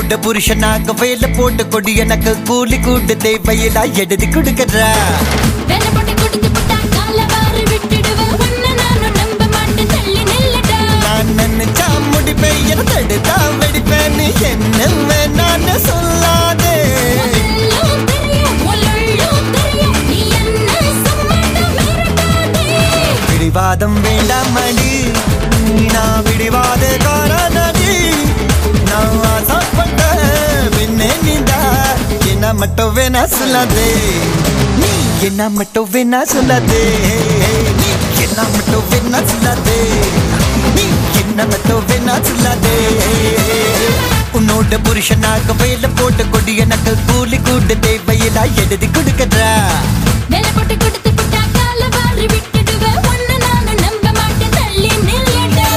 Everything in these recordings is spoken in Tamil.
உன்னோட புருஷனாக வேலை போட்டு கொடி எனக்கு கூலி கூட்டு தேவையில்லா எழுதி கொடுக்கறா வேலை போட்டு கொடுத்து புட்டா கால வாரி விட்டுடுவேன் உன்னை நானும் நம்ப மாட்டேன் தள்ளி நில்லுடா நான் நினைச்சா முடிப்பேன் என தடுத்தா வெடிப்பேன் நீ என்ன வேணான்னு சொல்லாதே எல்லாம் தெரியும் உள்ளும் தெரியும் நீ என்ன சம்மதம் மிரட்டாதே பிடிவாதம் வேண்டாம் அடி நான் பிடிவாத காரணடி நான் ஆசைப்பட்ட பின்னே நீதா என்ன மட்டும் வேணா சொல்லாதே நீ என்ன மட்டும் வேணா சொல்லாதே நீ என்ன மட்டும் வேணா சொல்லாதே நீ என்ன மட்டும் வேணா சொல்லாதே உன்னோட புருஷனாக வேலை போட்டு கொடி எனக்கு கூலி கூட்டு தேவையில்லா எழுதி கொடுக்கறா வேலை போட்டு கொடுத்து புட்டா கால வாரி விட்டுடுவேன் உன்னை நானும் நம்ப மாட்டேன் தள்ளி நில்லுடா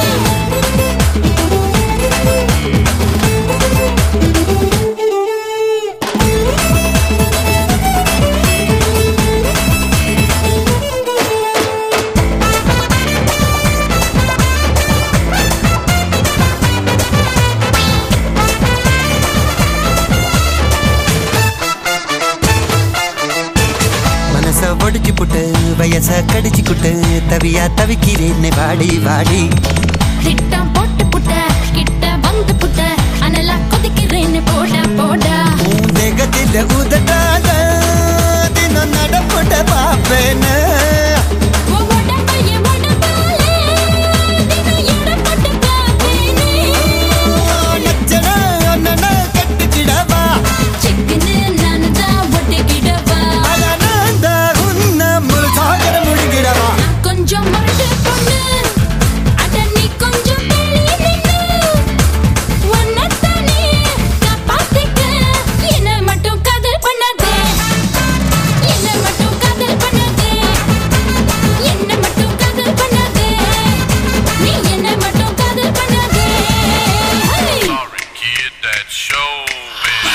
மனச ஒடிச்சு புட்டு வயச கடிச்சு குட்டு தவியா தவிக்கிறேன் வாடி வாடி திட்டம் போட்டு புட்ட கிட்ட வந்து புட்ட அனலா கொதிக்கிறேன்னு போடா போடா உன் தேகத்தில் உதட்டாத தினம் நடப்புட்ட பாப்பேன்னு உன் உடம்பைய உடம்பாலே தினம் எடை போட்டு பார்ப்பேனே. நச்சன அண்ணன கட்டிச்சிடவா சிக்குன்னு நானுதான் ஒட்டிக்கிடவா. அழகாந்த உன்ன முழு சாகர முழுகிடவா நான் கொஞ்சம் முரட்டு பொண்ணு. அட நீ கொஞ்சம் வெளிய நில்லு. உன்னைத்தானே காப்பாத்திக்க. என்னை மட்டும் காதல் பண்ணாதே. என்னை மட்டும் காதல் பண்ணாதே. என்னை மட்டும் காதல் பண்ணாதே. நீ என்னை மட்டும் காதல் பண்ணாதே. ஹே! Sorry, kid, that's showbiz.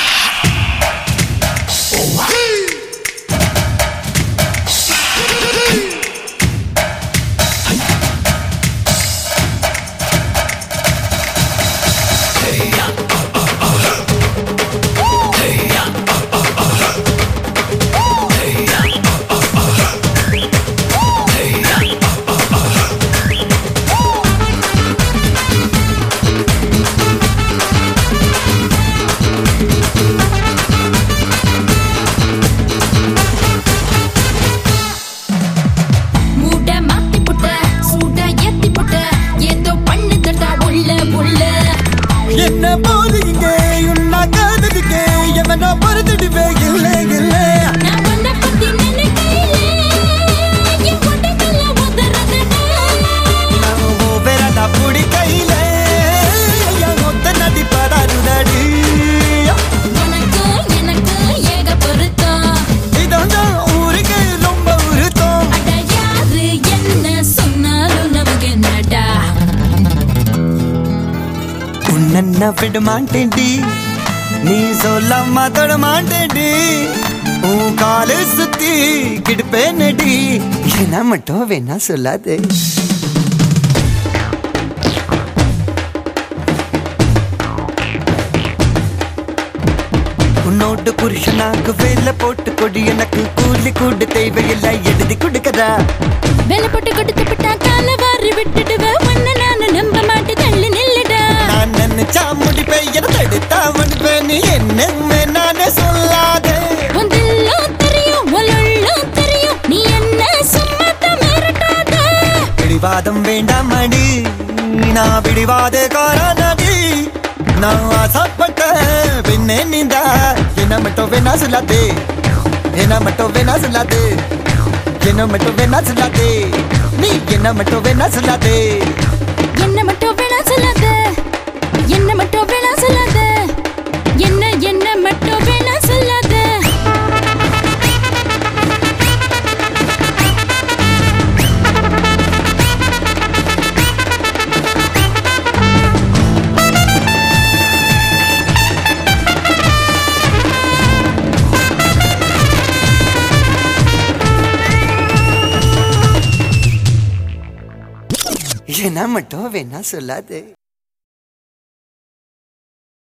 மூட மாத்தி புட்ட சூட ஏத்தி புட்ட ஏதோ பண்ணுதடா உள்ள உள்ள என்ன போது இங்கே உன்னா காதலிக்கே எவனோ பொறுத்துடுவே இல்லை இல்லை நான் உன்னை பத்தி நினைக்கையிலே என் உடம்புல உதறதுடா வேறடா புடி கையில என் மொத்த நடிப்படாருடடி உனக்கு எனக்கு ஏக பொருத்தம் இதான் ஊருக்கு ரொம்ப உருத்தம் அட யாரு என்ன சொன்னாலும் நமக்கு என்னடா உன்ன விட மாட்டேன்டி நீ சொல்லாம தொட மாட்டேன்டி உன் காலு சுத்தி கிடுப்பேனடி என்ன மட்டும் வேணா சொல்லாதே உன்னோட புருஷனாக்கு வேலை போட்டு கொடி எனக்கு கூலி கூடு தேவையில்லை எழுதி கொடுக்கறா வேலை போட்டு கொடுத்து விட்டா கால வாரி விட்டுடுவேன் உன்னை நானும் நம்ப மாட்டேன் தள்ளி நில்லுடா நான் நினைச்சா முடிப்பேன் என தடுத்தா முடிப்பேன் நீ என்ன நானே சொல்லாதே உந்தெல்லாம் தெரியும் உலெல்லாம் தெரியும் நீ என்ன சும்மாத்தான் மிரட்டாத பிடிவாதம் வேண்டாம் அடி நான் பிடிவாத காரணடி நான் ஆசைப்பட்ட பின்னே நீந்தா என்ன மட்டும் வேணா சொல்லாதே என்ன மட்டும் வேணா சொல்லாதே என்ன மட்டும் வேணா சொல்லாதே நீ என்ன மட்டும் வேணா சொல்லாதே என்ன மட்டும் வேணா சொல்லாத என்ன மட்டும் வேணா சொல்லாத என்ன என்ன மட்டும் வேணா சொல்லாத என்ன மட்டும் வேணா சொல்லாதே